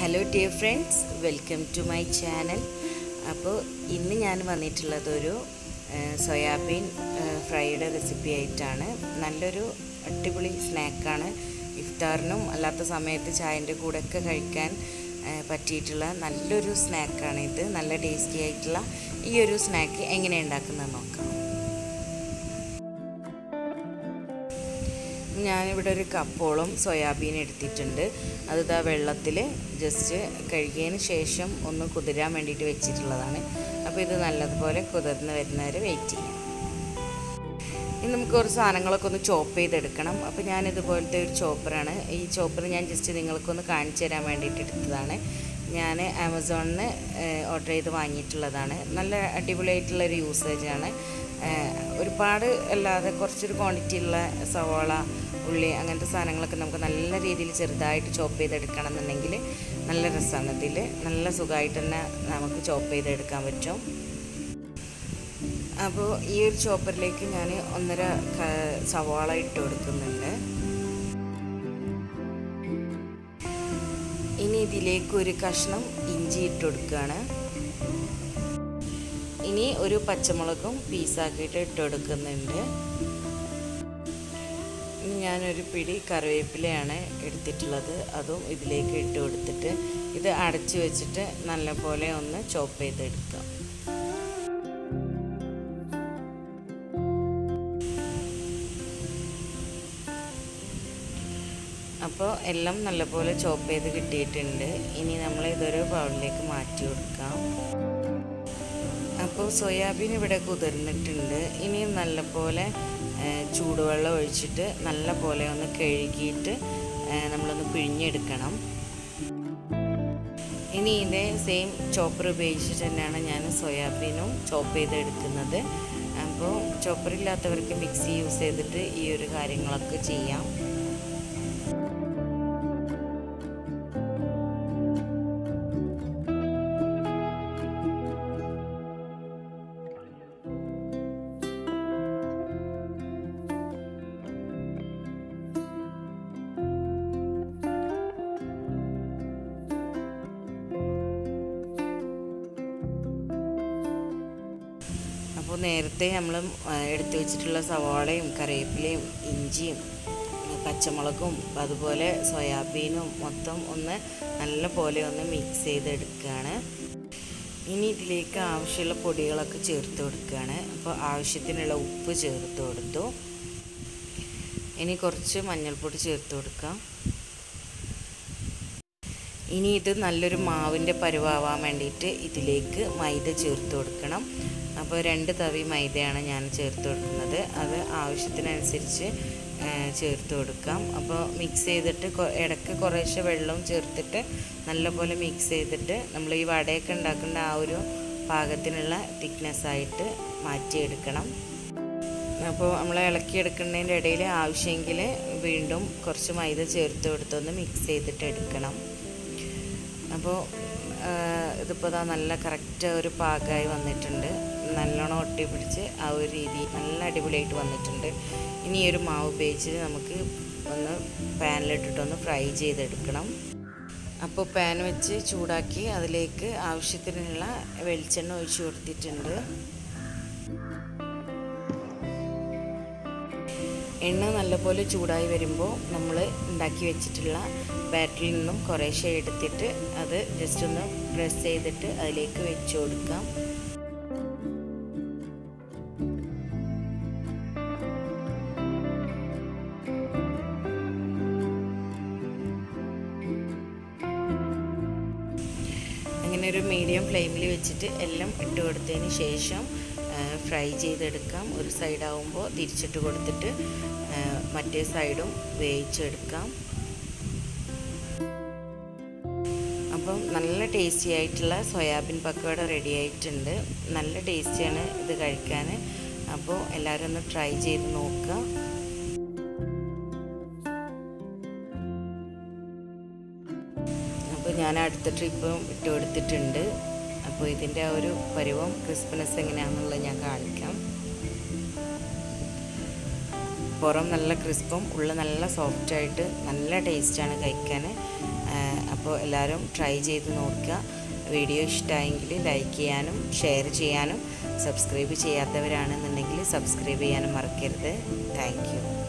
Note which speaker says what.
Speaker 1: hello dear friends welcome to my channel അപ്പോൾ ഇന്ന് ഞാൻ വന്നിട്ടുള്ളത് ഒരു സോയാബീൻ ഫ്രൈയുടെ റെസിപ്പി ആയിട്ടാണ് നല്ലൊരു അടിപൊളി സ്നാക്കാണ് ഇഫ്താറിനും അല്ലാത്ത സമയത്ത് ചായൻ്റെ കൂടെയൊക്കെ കഴിക്കാൻ ആ, പറ്റിയിട്ടുള്ള നല്ലൊരു സ്നാക്കാണ് ഇത് നല്ല ടേസ്റ്റി ആയിട്ടുള്ള ഈ ഒരു സ്നാക്ക് എങ്ങനെ ഉണ്ടാക്കുന്നത് നോക്കാം ഞാനിവിടെ ഒരു കപ്പോളം സോയാബീൻ എടുത്തിട്ടുണ്ട് അത് ഇതാ വെള്ളത്തിൽ ജസ്റ്റ് കഴുകിയതിന് ശേഷം ഒന്ന് കുതിരാൻ വേണ്ടിയിട്ട് വെച്ചിട്ടുള്ളതാണ് അപ്പോൾ ഇത് നല്ലതുപോലെ കുതിർന്ന് വരുന്നവരെ വെയിറ്റ് ചെയ്യാം ഇനി നമുക്ക് കുറച്ച് സാധനങ്ങളൊക്കെ ഒന്ന് ചോപ്പ് ചെയ്തെടുക്കണം അപ്പോൾ ഞാൻ ഇതുപോലത്തെ ഒരു ചോപ്പറാണ് ഈ ചോപ്പർ ഞാൻ ജസ്റ്റ് നിങ്ങൾക്കൊന്ന് കാണിച്ചു തരാൻ വേണ്ടിയിട്ട് എടുത്തതാണ് ഞാൻ ആമസോണിൽ നിന്ന് ഓർഡർ ചെയ്ത് വാങ്ങിയിട്ടുള്ളതാണ് നല്ല അടിപൊളിയായിട്ടുള്ളൊരു യൂസേജാണ് ഒരുപാട് അല്ലാതെ കുറച്ചൊരു ക്വാണ്ടിറ്റി ഉള്ള സവാള ഉള്ളി അങ്ങനത്തെ സാധനങ്ങളൊക്കെ നമുക്ക് നല്ല രീതിയിൽ ചെറുതായിട്ട് ചോപ്പ് ചെയ്തെടുക്കണം എന്നുണ്ടെങ്കിൽ നല്ല രസമാണ് ഇതിൽ നല്ല സുഖമായിട്ട് തന്നെ നമുക്ക് ചോപ്പ് ചെയ്തെടുക്കാൻ പറ്റും അപ്പോൾ ഈ ഒരു ചോപ്പറിലേക്ക് ഞാൻ ഒന്നര ക- സവാള ഇട്ട് കൊടുക്കുന്നുണ്ട് ഇനി ഇതിലേക്ക് ഒരു കഷ്ണം ഇഞ്ചി ഇട്ട് കൊടുക്കുകയാണ് ഇനി ഒരു പച്ചമുളകും പീസാക്കിയിട്ട് ഇട്ട് കൊടുക്കുന്നുണ്ട് ഇനി ഞാനൊരു പിടി കറിവേപ്പിലയാണ് എടുത്തിട്ടുള്ളത് അതും ഇതിലേക്ക് ഇട്ട് കൊടുത്തിട്ട് ഇത് അടച്ചു വെച്ചിട്ട് നല്ലപോലെ ഒന്ന് ചോപ്പ് ചെയ്തെടുക്കാം അപ്പോൾ എല്ലാം നല്ലപോലെ ചോപ്പ് ചെയ്ത് കിട്ടിയിട്ടുണ്ട് ഇനി നമ്മൾ ഇതൊരു ബൗളിലേക്ക് മാറ്റി കൊടുക്കാം അപ്പോൾ സോയാബീൻ ഇവിടെ കുതിർന്നിട്ടുണ്ട് ഇനി നല്ലപോലെ ആ, ചൂടുവെള്ളം ഒഴിച്ചിട്ട് നല്ല പോലെ ഒന്ന് കഴുകിയിട്ട് ആ, നമ്മളൊന്ന് പിഴിഞ്ഞെടുക്കണം ഇനി ഇതേ സെയിം ചോപ്പർ ഉപയോഗിച്ചിട്ട് തന്നെയാണ് ഞാൻ സോയാബീനും ചോപ്പ് ചെയ്തെടുക്കുന്നത് അപ്പോൾ ചോപ്പറില്ലാത്തവർക്ക് മിക്സി യൂസ് ചെയ്തിട്ട് ഈ ഒരു കാര്യങ്ങളൊക്കെ ചെയ്യാം അപ്പോൾ നേരത്തെ നമ്മൾ എടുത്തു വെച്ചിട്ടുള്ള സവാളയും കറിവേപ്പിലയും ഇഞ്ചിയും ആ, പച്ചമുളകും അതുപോലെ സോയാബീനും മൊത്തം ഒന്ന് നല്ല പോലെ ഒന്ന് മിക്സ് ചെയ്തെടുക്കുകയാണ് ഇനി ഇതിലേക്ക് ആവശ്യമുള്ള പൊടികളൊക്കെ ചേർത്ത് കൊടുക്കുകയാണ് അപ്പോൾ ആവശ്യത്തിനുള്ള ഉപ്പ് ചേർത്ത് കൊടുത്തു ഇനി കുറച്ച് മഞ്ഞൾപ്പൊടി ചേർത്ത് കൊടുക്കാം ഇനി ഇത് നല്ലൊരു മാവിൻ്റെ പരുവാവാൻ വേണ്ടിയിട്ട് ഇതിലേക്ക് മൈദ ചേർത്ത് കൊടുക്കണം അപ്പോൾ രണ്ട് തവി മൈദയാണ് ഞാൻ ചേർത്ത് കൊടുക്കുന്നത് അത് ആവശ്യത്തിനനുസരിച്ച് ആ, ചേർത്ത് കൊടുക്കാം അപ്പോൾ മിക്സ് ചെയ്തിട്ട് കൊ- ഇടയ്ക്ക് കുറേശ്ശെ വെള്ളവും ചേർത്തിട്ട് നല്ലപോലെ മിക്സ് ചെയ്തിട്ട് നമ്മൾ ഈ വടയൊക്കെ ഉണ്ടാക്കേണ്ട ആ ഒരു പാകത്തിനുള്ള തിക്നെസ് ആയിട്ട് മാറ്റിയെടുക്കണം അപ്പോൾ നമ്മൾ ഇളക്കിയെടുക്കുന്നതിൻ്റെ ഇടയിൽ ആവശ്യമെങ്കിൽ വീണ്ടും കുറച്ച് മൈദ ചേർത്ത് കൊടുത്തൊന്ന് മിക്സ് ചെയ്തിട്ട് എടുക്കണം അപ്പോൾ ഇതിപ്പോൾ ദാ നല്ല കറക്റ്റ് ഒരു പാകമായി വന്നിട്ടുണ്ട് നല്ലോണം ഒട്ടി പിടിച്ച് ആ ഒരു രീതി നല്ല അടിപൊളിയായിട്ട് വന്നിട്ടുണ്ട് ഇനി ഈ ഒരു മാവ് ഉപയോഗിച്ച് നമുക്ക് ഒന്ന് പാനിലിട്ടിട്ടൊന്ന് ഫ്രൈ ചെയ്തെടുക്കണം അപ്പോൾ പാൻ വെച്ച് ചൂടാക്കി അതിലേക്ക് ആവശ്യത്തിനുള്ള വെളിച്ചെണ്ണ ഒഴിച്ച് കൊടുത്തിട്ടുണ്ട് എണ്ണ നല്ലപോലെ ചൂടായി വരുമ്പോൾ നമ്മൾ ഉണ്ടാക്കി വെച്ചിട്ടുള്ള ബാറ്ററിൽ നിന്നും കുറേശ്ശെ എടുത്തിട്ട് അത് ജസ്റ്റ് ഒന്ന് പ്രസ് ചെയ്തിട്ട് അതിലേക്ക് വെച്ച് കൊടുക്കാം അങ്ങനെ ഒരു മീഡിയം ഫ്ലെയിമിൽ വെച്ചിട്ട് എല്ലാം ഇട്ട് കൊടുത്തതിന് ശേഷം ഫ്രൈ ചെയ്തെടുക്കാം ഒരു സൈഡാവുമ്പോൾ തിരിച്ചിട്ട് കൊടുത്തിട്ട് ആ, മറ്റേ സൈഡും വേവിച്ചെടുക്കാം അപ്പം നല്ല ടേസ്റ്റി ആയിട്ടുള്ള സോയാബീൻ പക്കോട റെഡി ആയിട്ടുണ്ട് നല്ല ടേസ്റ്റിയാണ് ഇത് കഴിക്കാൻ അപ്പോൾ എല്ലാവരും ഒന്ന് ട്രൈ ചെയ്ത് നോക്കുക അപ്പോൾ ഞാൻ അടുത്ത ട്രിപ്പും ഇട്ട് കൊടുത്തിട്ടുണ്ട് അപ്പോൾ ഇതിൻ്റെ ആ ഒരു പരുവം ക്രിസ്പിനെസ് എങ്ങനെയാണെന്നുള്ളത് ഞാൻ കാണിക്കാം പുറം നല്ല ക്രിസ്പും ഉള്ള നല്ല സോഫ്റ്റായിട്ട് നല്ല ടേസ്റ്റാണ് കഴിക്കാൻ അപ്പോൾ അപ്പോൾ എല്ലാവരും ട്രൈ ചെയ്ത് നോക്കുക വീഡിയോ ഇഷ്ടമായെങ്കിൽ ലൈക്ക് ചെയ്യാനും ഷെയർ ചെയ്യാനും സബ്സ്ക്രൈബ് ചെയ്യാത്തവരാണെന്നുണ്ടെങ്കിൽ സബ്സ്ക്രൈബ് ചെയ്യാനും മറക്കരുത് താങ്ക്